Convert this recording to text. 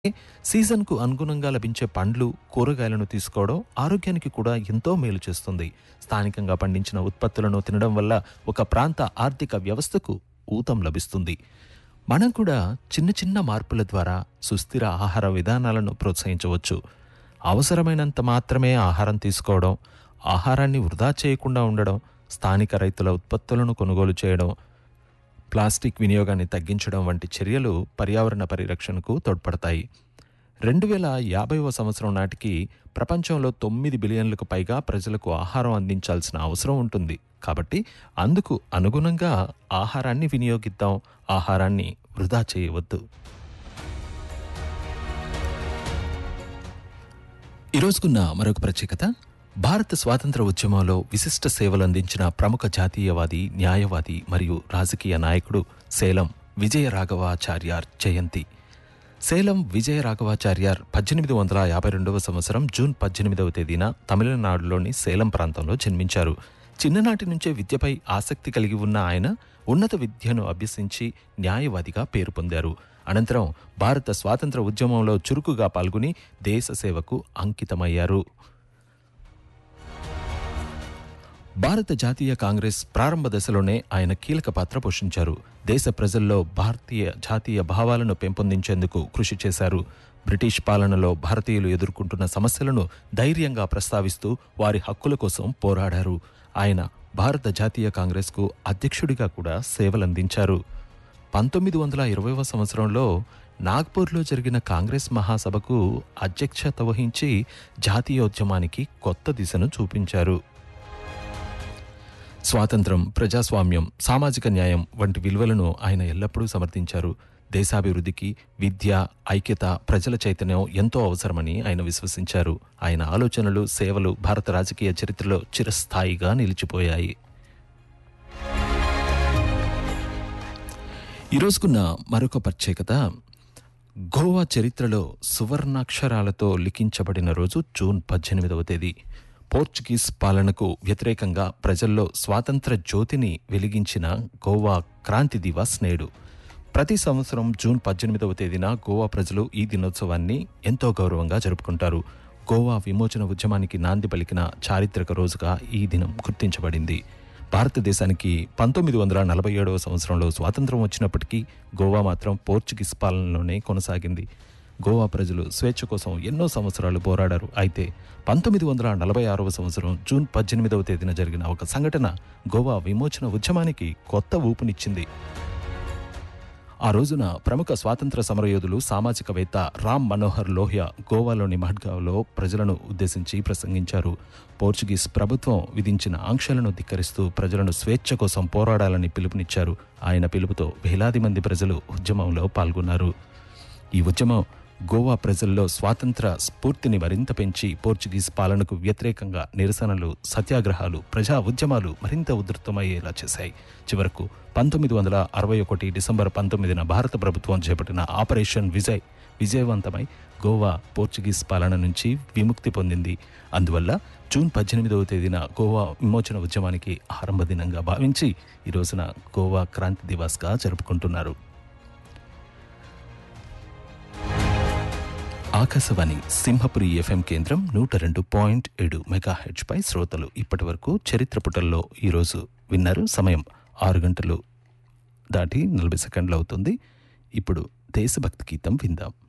సీజన్కు అనుగుణంగా లభించే పండ్లు కూరగాయలను తీసుకోవడం ఆరోగ్యానికి కూడా ఎంతో మేలు చేస్తుంది స్థానికంగా పండించిన ఉత్పత్తులను తినడం వల్ల ఒక ప్రాంత ఆర్థిక వ్యవస్థకు ఊతం లభిస్తుంది మనం కూడా చిన్న చిన్న మార్పుల ద్వారా సుస్థిర ఆహార విధానాలను ప్రోత్సహించవచ్చు అవసరమైనంత మాత్రమే ఆహారం తీసుకోవడం ఆహారాన్ని వృధా చేయకుండా ఉండడం స్థానిక రైతుల ఉత్పత్తులను కొనుగోలు చేయడం ప్లాస్టిక్ వినియోగాన్ని తగ్గించడం వంటి చర్యలు పర్యావరణ పరిరక్షణకు తోడ్పడతాయి రెండు వేల యాభైవ సంవత్సరం నాటికి ప్రపంచంలో తొమ్మిది బిలియన్లకు పైగా ప్రజలకు ఆహారం అందించాల్సిన అవసరం ఉంటుంది కాబట్టి అందుకు అనుగుణంగా ఆహారాన్ని వినియోగిద్దాం ఆహారాన్ని వృధా చేయవద్దు ఈరోజుకున్న మరొక ప్రత్యేకత భారత స్వాతంత్ర ఉద్యమంలో విశిష్ట సేవలు అందించిన ప్రముఖ జాతీయవాది న్యాయవాది మరియు రాజకీయ నాయకుడు సేలం విజయ రాఘవాచార్యార్ జయంతి సేలం విజయ రాఘవాచార్యార్ పద్దెనిమిది వందల యాభై రెండవ సంవత్సరం జూన్ పద్దెనిమిదవ తేదీన తమిళనాడులోని సేలం ప్రాంతంలో జన్మించారు చిన్ననాటి నుంచే విద్యపై ఆసక్తి కలిగి ఉన్న ఆయన ఉన్నత విద్యను అభ్యసించి న్యాయవాదిగా పేరు పొందారు అనంతరం భారత స్వాతంత్ర ఉద్యమంలో చురుకుగా పాల్గొని దేశ సేవకు అంకితమయ్యారు భారత జాతీయ కాంగ్రెస్ ప్రారంభ దశలోనే ఆయన కీలక పాత్ర పోషించారు దేశ ప్రజల్లో భారతీయ జాతీయ భావాలను పెంపొందించేందుకు కృషి చేశారు బ్రిటిష్ పాలనలో భారతీయులు ఎదుర్కొంటున్న సమస్యలను ధైర్యంగా ప్రస్తావిస్తూ వారి హక్కుల కోసం పోరాడారు ఆయన భారత జాతీయ కాంగ్రెస్కు అధ్యక్షుడిగా కూడా సేవలందించారు పంతొమ్మిది వందల ఇరవైవ సంవత్సరంలో నాగ్పూర్లో జరిగిన కాంగ్రెస్ మహాసభకు అధ్యక్షత వహించి జాతీయోద్యమానికి కొత్త దిశను చూపించారు స్వాతంత్రం ప్రజాస్వామ్యం సామాజిక న్యాయం వంటి విలువలను ఆయన ఎల్లప్పుడూ సమర్థించారు దేశాభివృద్ధికి విద్య ఐక్యత ప్రజల చైతన్యం ఎంతో అవసరమని ఆయన విశ్వసించారు ఆయన ఆలోచనలు సేవలు భారత రాజకీయ చరిత్రలో చిరస్థాయిగా నిలిచిపోయాయి ఈరోజుకున్న మరొక ప్రత్యేకత గోవా చరిత్రలో సువర్ణాక్షరాలతో లిఖించబడిన రోజు జూన్ పద్దెనిమిదవ తేదీ పోర్చుగీస్ పాలనకు వ్యతిరేకంగా ప్రజల్లో స్వాతంత్ర జ్యోతిని వెలిగించిన గోవా క్రాంతి దివాస్ నేడు ప్రతి సంవత్సరం జూన్ పద్దెనిమిదవ తేదీన గోవా ప్రజలు ఈ దినోత్సవాన్ని ఎంతో గౌరవంగా జరుపుకుంటారు గోవా విమోచన ఉద్యమానికి నాంది పలికిన చారిత్రక రోజుగా ఈ దినం గుర్తించబడింది భారతదేశానికి పంతొమ్మిది వందల నలభై ఏడవ సంవత్సరంలో స్వాతంత్రం వచ్చినప్పటికీ గోవా మాత్రం పోర్చుగీస్ పాలనలోనే కొనసాగింది గోవా ప్రజలు స్వేచ్ఛ కోసం ఎన్నో సంవత్సరాలు పోరాడారు అయితే పంతొమ్మిది వందల నలభై ఆరవ సంవత్సరం జూన్ పద్దెనిమిదవ తేదీన జరిగిన ఒక సంఘటన గోవా విమోచన ఉద్యమానికి కొత్త ఊపునిచ్చింది ఆ రోజున ప్రముఖ స్వాతంత్ర సమరయోధులు సామాజికవేత్త రామ్ మనోహర్ లోహియా గోవాలోని మహడ్గావ్లో ప్రజలను ఉద్దేశించి ప్రసంగించారు పోర్చుగీస్ ప్రభుత్వం విధించిన ఆంక్షలను ధిక్కరిస్తూ ప్రజలను స్వేచ్ఛ కోసం పోరాడాలని పిలుపునిచ్చారు ఆయన పిలుపుతో వేలాది మంది ప్రజలు ఉద్యమంలో పాల్గొన్నారు ఈ ఉద్యమం గోవా ప్రజల్లో స్వాతంత్ర స్ఫూర్తిని మరింత పెంచి పోర్చుగీస్ పాలనకు వ్యతిరేకంగా నిరసనలు సత్యాగ్రహాలు ప్రజా ఉద్యమాలు మరింత ఉధృతమయ్యేలా చేశాయి చివరకు పంతొమ్మిది వందల అరవై ఒకటి డిసెంబర్ పంతొమ్మిదిన భారత ప్రభుత్వం చేపట్టిన ఆపరేషన్ విజయ్ విజయవంతమై గోవా పోర్చుగీస్ పాలన నుంచి విముక్తి పొందింది అందువల్ల జూన్ పద్దెనిమిదవ తేదీన గోవా విమోచన ఉద్యమానికి ఆరంభ దినంగా భావించి ఈ రోజున గోవా క్రాంతి దివాస్గా జరుపుకుంటున్నారు ఆకాశవాణి సింహపురి ఎఫ్ఎం కేంద్రం నూట రెండు పాయింట్ ఏడు మెగా పై శ్రోతలు ఇప్పటి వరకు చరిత్ర పుటల్లో ఈరోజు విన్నారు సమయం ఆరు గంటలు దాటి నలభై సెకండ్లు అవుతుంది ఇప్పుడు దేశభక్తి గీతం విందాం